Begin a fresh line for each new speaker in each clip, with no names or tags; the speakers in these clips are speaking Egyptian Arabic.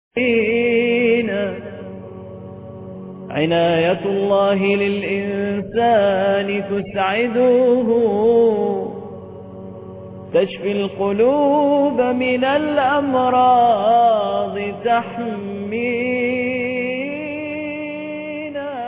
عناية الله للإنسان تسعده تشفي القلوب من الأمراض تحمينا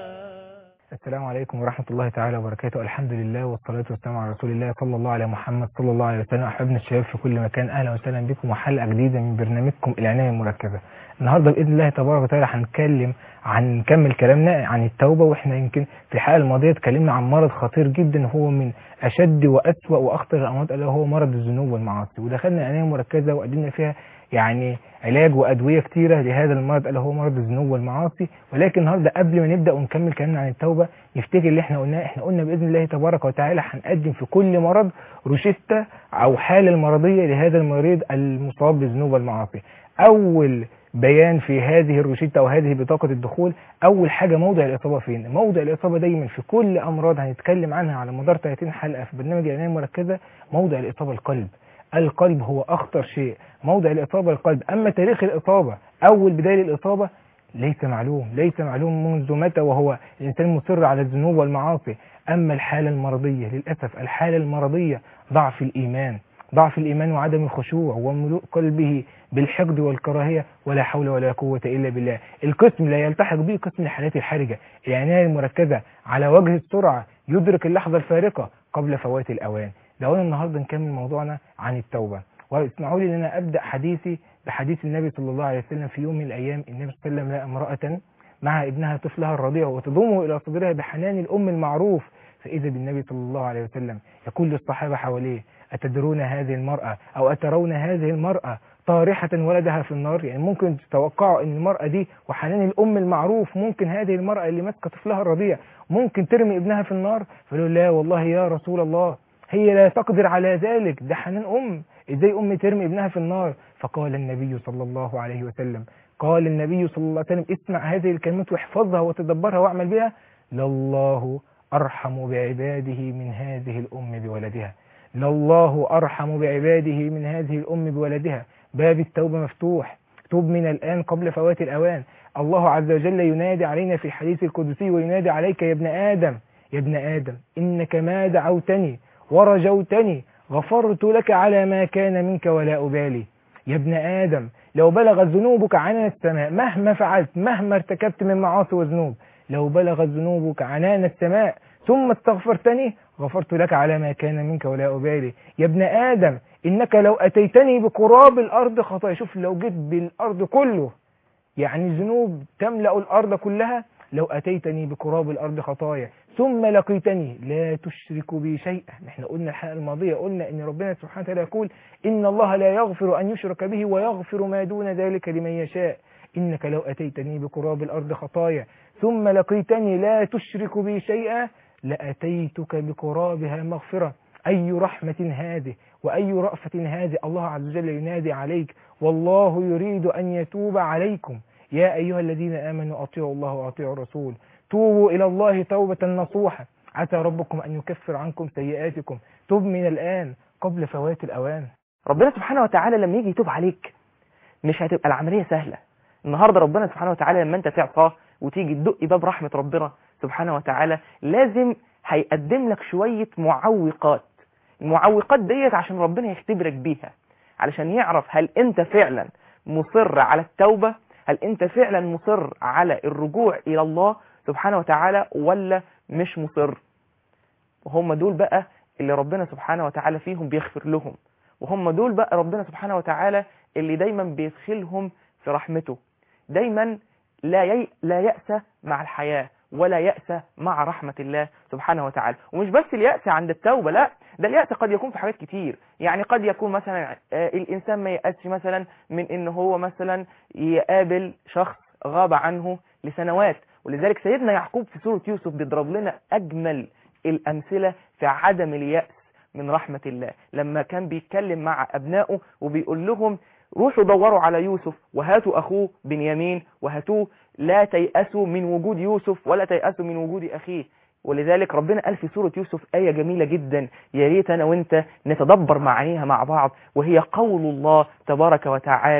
السلام عليكم ورحمة الله تعالى وبركاته الحمد لله والصلاة والسلام على رسول الله صلى الله على محمد صلى الله عليه وسلم أحبابنا الشباب في كل مكان أهلا وسهلا بكم وحلقة جديدة من برنامجكم العناية المركزة النهاردة بإذن الله تبارك وتعالى هنتكلم عن نكمل كلامنا عن التوبة واحنا يمكن في الحلقة الماضية اتكلمنا عن مرض خطير جدا هو من أشد وأسوأ وأخطر الأمراض ألا هو مرض الذنوب والمعاصي ودخلنا عناية مركزة وقدمنا فيها يعني علاج وأدوية كتيرة لهذا المرض ألا هو مرض الذنوب والمعاصي ولكن النهاردة قبل ما نبدأ ونكمل كلامنا عن التوبة نفتكر اللي احنا قلناه احنا قلنا بإذن الله تبارك وتعالى هنقدم في كل مرض روشتة أو حالة المرضية لهذا المريض المصاب بالذنوب والمعاصي أول بيان في هذه الروشتة أو هذه بطاقة الدخول أول حاجة موضع الإصابة فين موضع الإصابة دايما في كل أمراض هنتكلم عنها على مدار 30 حلقة في برنامج العناية المركزة موضع الإصابة القلب القلب هو أخطر شيء موضع الإصابة القلب أما تاريخ الإصابة أول بداية الإصابة ليس معلوم ليس معلوم منذ متى وهو الإنسان مصر على الذنوب والمعاصي أما الحالة المرضية للأسف الحالة المرضية ضعف الإيمان ضعف الإيمان وعدم الخشوع وملوء قلبه بالحقد والكراهية ولا حول ولا قوة إلا بالله القسم لا يلتحق به قسم الحالات الحرجة العناية المركزة على وجه السرعة يدرك اللحظة الفارقة قبل فوات الأوان دعونا النهاردة نكمل موضوعنا عن التوبة واسمعوا لي ان انا ابدا حديثي بحديث النبي صلى الله عليه وسلم في يوم من الايام النبي صلى الله عليه وسلم لقى امراه مع ابنها طفلها الرضيع وتضمه الى صدرها بحنان الام المعروف فاذا بالنبي صلى الله عليه وسلم يقول للصحابه حواليه اتدرون هذه المراه او اترون هذه المراه طارحة ولدها في النار يعني ممكن تتوقعوا ان المرأة دي وحنان الام المعروف ممكن هذه المرأة اللي ماسكة طفلها الرضيع ممكن ترمي ابنها في النار فقالوا لا والله يا رسول الله هي لا تقدر على ذلك ده حنان ام ازاي ام ترمي ابنها في النار فقال النبي صلى الله عليه وسلم قال النبي صلى الله عليه وسلم اسمع هذه الكلمات واحفظها وتدبرها واعمل بها لله ارحم بعباده من هذه الام بولدها لله ارحم بعباده من هذه الام بولدها باب التوبه مفتوح توب من الان قبل فوات الاوان الله عز وجل ينادي علينا في الحديث القدسي وينادي عليك يا ابن ادم يا ابن ادم انك ما دعوتني ورجوتني غفرت لك على ما كان منك ولا أبالي يا ابن آدم لو بلغت ذنوبك عنان السماء مهما فعلت مهما ارتكبت من معاصي وذنوب لو بلغت ذنوبك عنان السماء ثم استغفرتني غفرت لك على ما كان منك ولا أبالي يا ابن آدم إنك لو أتيتني بقراب الأرض خطايا شوف لو جيت بالأرض كله يعني ذنوب تملأ الأرض كلها لو أتيتني بقراب الأرض خطايا ثم لقيتني لا تشرك بي شيئا احنا قلنا الحلقة الماضية قلنا ان ربنا سبحانه وتعالى يقول ان الله لا يغفر ان يشرك به ويغفر ما دون ذلك لمن يشاء انك لو اتيتني بقراب الارض خطايا ثم لقيتني لا تشرك بي شيئا لاتيتك بقرابها مغفرة اي رحمة هذه واي رأفة هذه الله عز وجل ينادي عليك والله يريد ان يتوب عليكم يا ايها الذين امنوا اطيعوا الله واطيعوا الرسول توبوا إلى الله توبة نصوحة عسى ربكم أن يكفر عنكم سيئاتكم توب من الآن قبل فوات الأوان
ربنا سبحانه وتعالى لما يجي يتوب عليك مش هتبقى العملية سهلة النهاردة ربنا سبحانه وتعالى لما انت تعصاه وتيجي تدق باب رحمة ربنا سبحانه وتعالى لازم هيقدم لك شوية معوقات المعوقات ديت عشان ربنا يختبرك بيها علشان يعرف هل انت فعلا مصر على التوبة هل انت فعلا مصر على الرجوع الى الله سبحانه وتعالى ولا مش مصر وهم دول بقى اللي ربنا سبحانه وتعالى فيهم بيغفر لهم وهم دول بقى ربنا سبحانه وتعالى اللي دايما بيدخلهم في رحمته دايما لا ي... لا يأس مع الحياة ولا يأس مع رحمة الله سبحانه وتعالى ومش بس اليأس عند التوبة لا ده اليأس قد يكون في حاجات كتير يعني قد يكون مثلا الإنسان ما يأسش مثلا من إن هو مثلا يقابل شخص غاب عنه لسنوات ولذلك سيدنا يعقوب في سورة يوسف بيضرب لنا أجمل الأمثلة في عدم اليأس من رحمة الله لما كان بيتكلم مع أبنائه وبيقول لهم روحوا دوروا على يوسف وهاتوا أخوه بنيامين وهاتوه لا تيأسوا من وجود يوسف ولا تيأسوا من وجود أخيه ولذلك ربنا قال في سورة يوسف آية جميلة جدا يا ريت أنا وأنت نتدبر معانيها مع بعض وهي قول الله تبارك وتعالى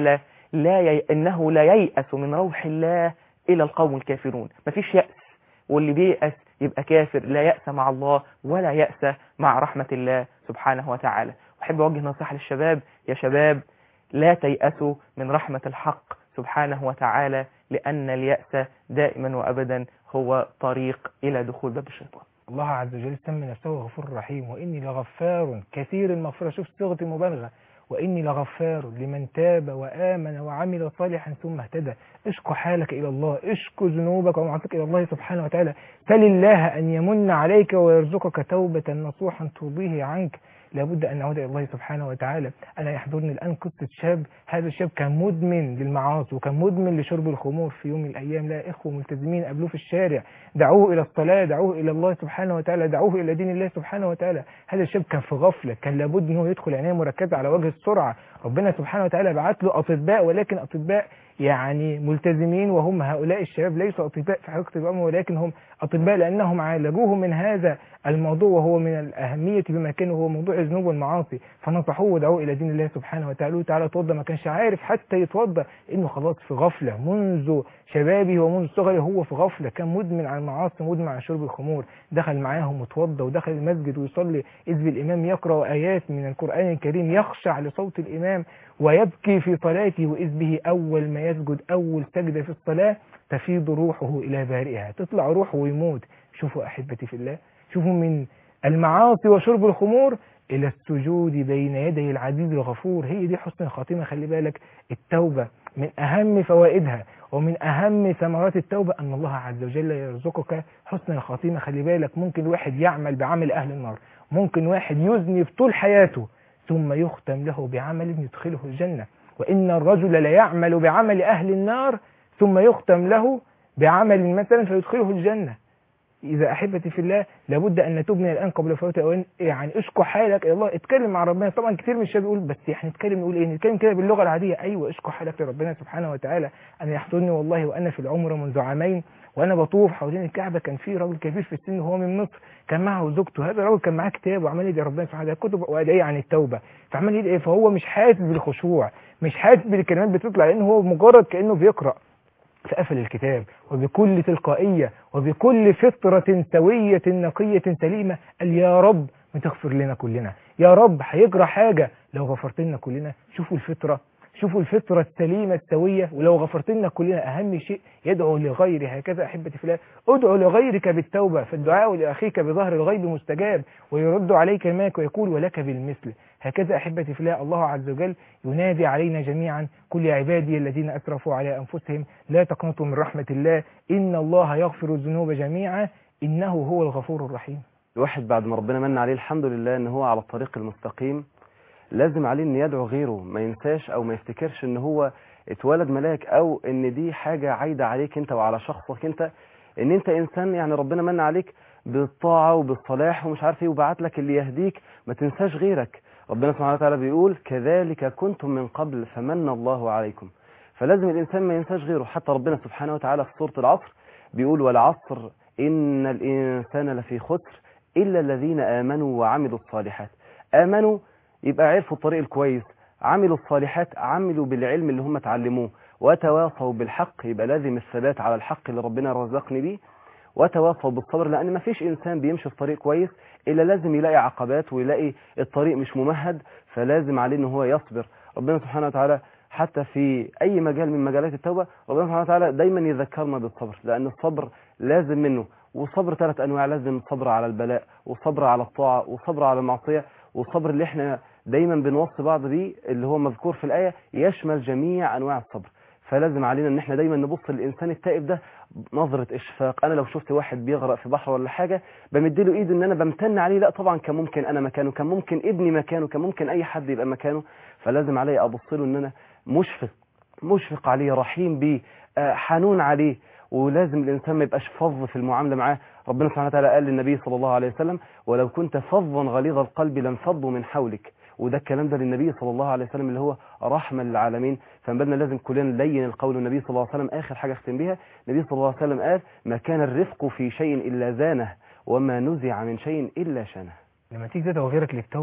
لا ي... انه لا ييأس من روح الله الا القوم الكافرون مفيش يأس واللي بييأس يبقى كافر لا يأس مع الله ولا يأس مع رحمة الله سبحانه وتعالى أحب أوجه نصيحة للشباب يا شباب لا تيأسوا من رحمة الحق سبحانه وتعالى لأن اليأس دائما وأبدا هو طريق إلى دخول باب الشيطان
الله عز وجل سمى نفسه غفور رحيم وإني لغفار كثير المغفرة شوف صيغة المبالغة وإني لغفار لمن تاب وآمن وعمل صالحا ثم اهتدى اشكو حالك إلى الله اشكو ذنوبك ومعصيك إلى الله سبحانه وتعالى سل الله أن يمن عليك ويرزقك توبة نصوحا ترضيه عنك لابد أن نعود إلى الله سبحانه وتعالى أنا يحضرني الآن قصة شاب هذا الشاب كان مدمن للمعاصي وكان مدمن لشرب الخمور في يوم من الأيام لا إخوة ملتزمين قابلوه في الشارع دعوه إلى الصلاة دعوه إلى الله سبحانه وتعالى دعوه إلى دين الله سبحانه وتعالى هذا الشاب كان في غفلة كان لابد أنه يدخل عناية مركزة على وجه السرعة ربنا سبحانه وتعالى بعت له أطباء ولكن أطباء يعني ملتزمين وهم هؤلاء الشباب ليسوا أطباء في حقيقة الأمر ولكن هم أطباء لأنهم عالجوه من هذا الموضوع وهو من الأهمية بمكانه هو موضوع الذنوب والمعاصي فنصحوه ودعوه إلى دين الله سبحانه وتعالى تعالى توضى ما كانش عارف حتى يتوضى إنه خلاص في غفلة منذ شبابه ومنذ صغره هو في غفلة كان مدمن على المعاصي مدمن على شرب الخمور دخل معاهم وتوضى ودخل المسجد ويصلي إذ بالإمام يقرأ آيات من القرآن الكريم يخشع لصوت الإمام ويبكي في صلاته وإذ به أول ما يسجد أول سجدة في الصلاة تفيض روحه إلى بارئها تطلع روحه ويموت شوفوا أحبتي في الله شوفوا من المعاصي وشرب الخمور إلى السجود بين يدي العزيز الغفور هي دي حسن الخاتمة خلي بالك التوبة من أهم فوائدها ومن أهم ثمرات التوبة أن الله عز وجل يرزقك حسن الخاتمة خلي بالك ممكن واحد يعمل بعمل أهل النار ممكن واحد يذنب طول حياته ثم يختم له بعمل يدخله الجنة وإن الرجل ليعمل بعمل أهل النار ثم يختم له بعمل مثلا فيدخله الجنة إذا أحبتي في الله لابد أن نتوب من الآن قبل فوات الأوان يعني اشكو حالك إلى الله اتكلم مع ربنا طبعا كتير من الشباب يقول بس يعني نتكلم نقول إيه نتكلم كده باللغة العادية أيوة اشكو حالك لربنا سبحانه وتعالى أنا يحضرني والله وأنا في العمرة منذ عامين وانا بطوف حوالين الكعبه كان في راجل كبير في السن وهو من مصر كان معه زوجته هذا الراجل كان معاه كتاب وعمال يدعي ربنا سبحانه وتعالى كتب وادعيه عن التوبه فعمال يدعي فهو مش حاسس بالخشوع مش حاسس بالكلمات بتطلع لان هو مجرد كانه بيقرا فقفل الكتاب وبكل تلقائية وبكل فطرة سوية نقية سليمة قال يا رب ما تغفر لنا كلنا يا رب هيجرى حاجة لو غفرت لنا كلنا شوفوا الفطرة شوفوا الفطرة السليمة السوية ولو غفرت لنا كلنا أهم شيء يدعو لغيره هكذا أحبتي في الله ادعو لغيرك بالتوبة فالدعاء لأخيك بظهر الغيب مستجاب ويرد عليك الملك ويقول ولك بالمثل هكذا أحبتي في الله الله عز وجل ينادي علينا جميعا كل عبادي الذين أسرفوا على أنفسهم لا تقنطوا من رحمة الله إن الله يغفر الذنوب جميعا إنه هو الغفور الرحيم
الواحد بعد ما ربنا من عليه الحمد لله ان هو على الطريق المستقيم لازم عليه ان يدعو غيره ما ينساش او ما يفتكرش ان هو اتولد ملاك او ان دي حاجة عايدة عليك انت وعلى شخصك انت ان انت انسان يعني ربنا من عليك بالطاعة وبالصلاح ومش عارف ايه وبعت لك اللي يهديك ما تنساش غيرك ربنا سبحانه وتعالى بيقول كذلك كنتم من قبل فمن الله عليكم فلازم الانسان ما ينساش غيره حتى ربنا سبحانه وتعالى في سورة العصر بيقول والعصر ان الانسان لفي خسر الا الذين امنوا وعملوا الصالحات امنوا يبقى عرفوا الطريق الكويس عملوا الصالحات عملوا بالعلم اللي هم اتعلموه وتواصوا بالحق يبقى لازم الثبات على الحق اللي ربنا رزقني بيه وتواصوا بالصبر لان ما فيش انسان بيمشي في طريق كويس الا لازم يلاقي عقبات ويلاقي الطريق مش ممهد فلازم عليه ان هو يصبر ربنا سبحانه وتعالى حتى في اي مجال من مجالات التوبه ربنا سبحانه وتعالى دايما يذكرنا بالصبر لان الصبر لازم منه والصبر ثلاث انواع لازم الصبر على البلاء والصبر على الطاعه والصبر على المعصيه والصبر اللي احنا دايما بنوصي بعض بيه اللي هو مذكور في الايه يشمل جميع انواع الصبر فلازم علينا ان احنا دايما نبص للانسان التائب ده نظرة اشفاق انا لو شفت واحد بيغرق في بحر ولا حاجة بمد له ايد ان انا بمتن عليه لا طبعا كان ممكن انا مكانه كان ممكن ابني مكانه كان ممكن اي حد يبقى مكانه فلازم علي ابص له ان انا مشفق مشفق عليه رحيم بيه آه، حنون عليه ولازم الانسان ما يبقاش فظ في المعامله معاه ربنا سبحانه وتعالى قال للنبي صلى الله عليه وسلم ولو كنت فظا غليظ القلب لانفضوا من حولك وده الكلام ده للنبي صلى الله عليه وسلم اللي هو رحمة للعالمين فنبالنا لازم كلنا نلين القول النبي صلى الله عليه وسلم آخر حاجة اختم بيها النبي صلى الله عليه وسلم قال ما كان الرفق في شيء إلا زانه وما نزع من شيء إلا شانه
لما تيجي تدعو غيرك للتوبة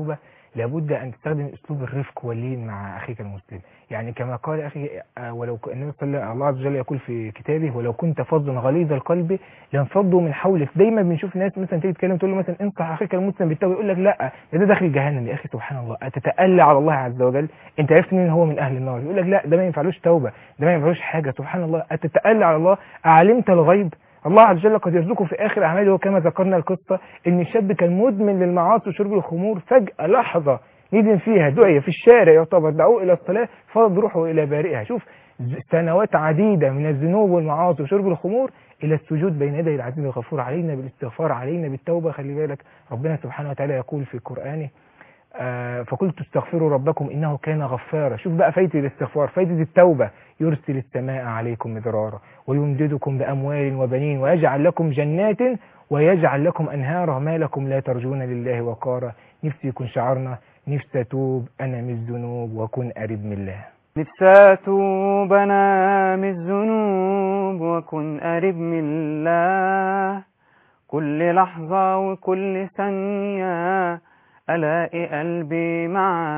لابد أن تستخدم أسلوب الرفق واللين مع أخيك المسلم يعني كما قال أخي آه، ولو ك- النبي صلى الله الله عز وجل يقول في كتابه ولو كنت فظا غليظ القلب لانفضوا من حولك دايما بنشوف ناس مثلا تيجي تتكلم تقول له مثلا انصح اخيك المسلم بالتوبه يقول لك لا ده, ده داخل جهنم يا اخي سبحان الله اتتألى على الله عز وجل انت عرفت ان هو من اهل النار يقول لك لا ده ما ينفعلوش توبه ده ما ينفعلوش حاجه سبحان الله اتتألى على الله اعلمت الغيب الله عز وجل قد يرزقه في اخر اعماله كما ذكرنا القصه ان الشاب كان مدمن للمعاصي وشرب الخمور فجاه لحظه ندم فيها دعي في الشارع يعتبر دعوه الى الصلاه فض روحه الى بارئها شوف سنوات عديده من الذنوب والمعاصي وشرب الخمور الى السجود بين يدي العزيز الغفور علينا بالاستغفار علينا بالتوبه خلي بالك ربنا سبحانه وتعالى يقول في قرانه آه، فقلت استغفروا ربكم انه كان غفارا شوف بقى فايده الاستغفار فايده التوبه يرسل السماء عليكم مدرارا ويمددكم باموال وبنين ويجعل لكم جنات ويجعل لكم انهارا ما لكم لا ترجون لله وقارا نفسي يكون شعارنا نفسي اتوب انا من الذنوب واكون قريب من الله
نفسي أتوب أنا من الذنوب وأكون قريب من الله كل لحظة وكل ثانية ألاقي قلبي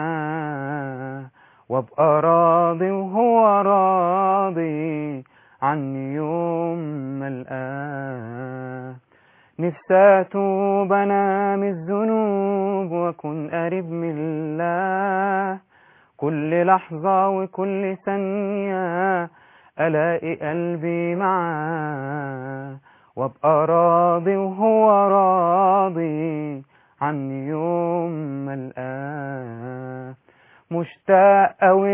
معاه وأبقى راضي وهو راضي عني يوم ما ألقاه نفسي أتوب أنا من الذنوب وأكون قريب من الله كل لحظة وكل ثانية ألاقي قلبي معاه وأبقى راضي وهو راضي عني يوم ما ألقاه مشتاق أوي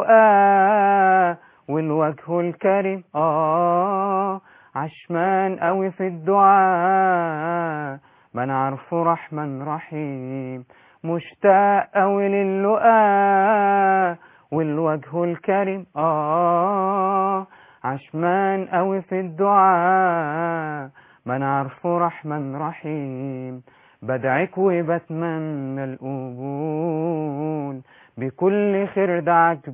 للقاء والوجه الكريم آه عشمان أوي في الدعاء من عارفه رحمن رحيم مشتاق أوي للقاء والوجه الكريم آه عشمان أوي في الدعاء من عارفه رحمن رحيم بدعك وبتمنى القبول بكل خير دعك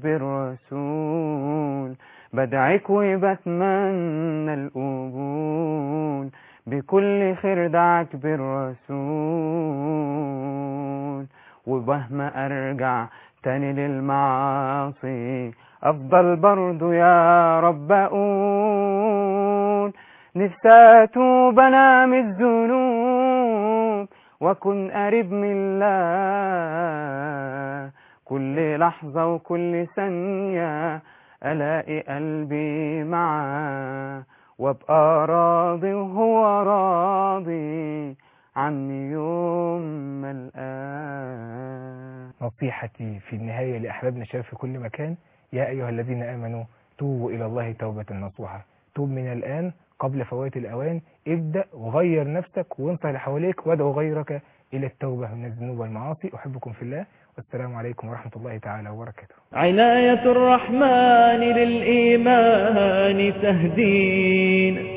بالرسول بدعك وبتمنى القبول بكل خير دعك بالرسول ومهما ارجع تاني للمعاصي افضل برضو يا رب اقول نفسي اتوب انا من الذنوب واكون قريب من الله كل لحظة وكل ثانية الاقي قلبي معاه وابقى راضي وهو راضي عني يوم ما القاه
نصيحتي في النهاية لأحبابنا الشباب في كل مكان يا أيها الذين آمنوا توبوا إلى الله توبة نصوحة توب من الآن قبل فوات الأوان ابدأ وغير نفسك وانصح اللي حواليك وادعو غيرك إلى التوبة من الذنوب والمعاصي أحبكم في الله والسلام عليكم ورحمة الله تعالى وبركاته
عناية الرحمن للإيمان تهدين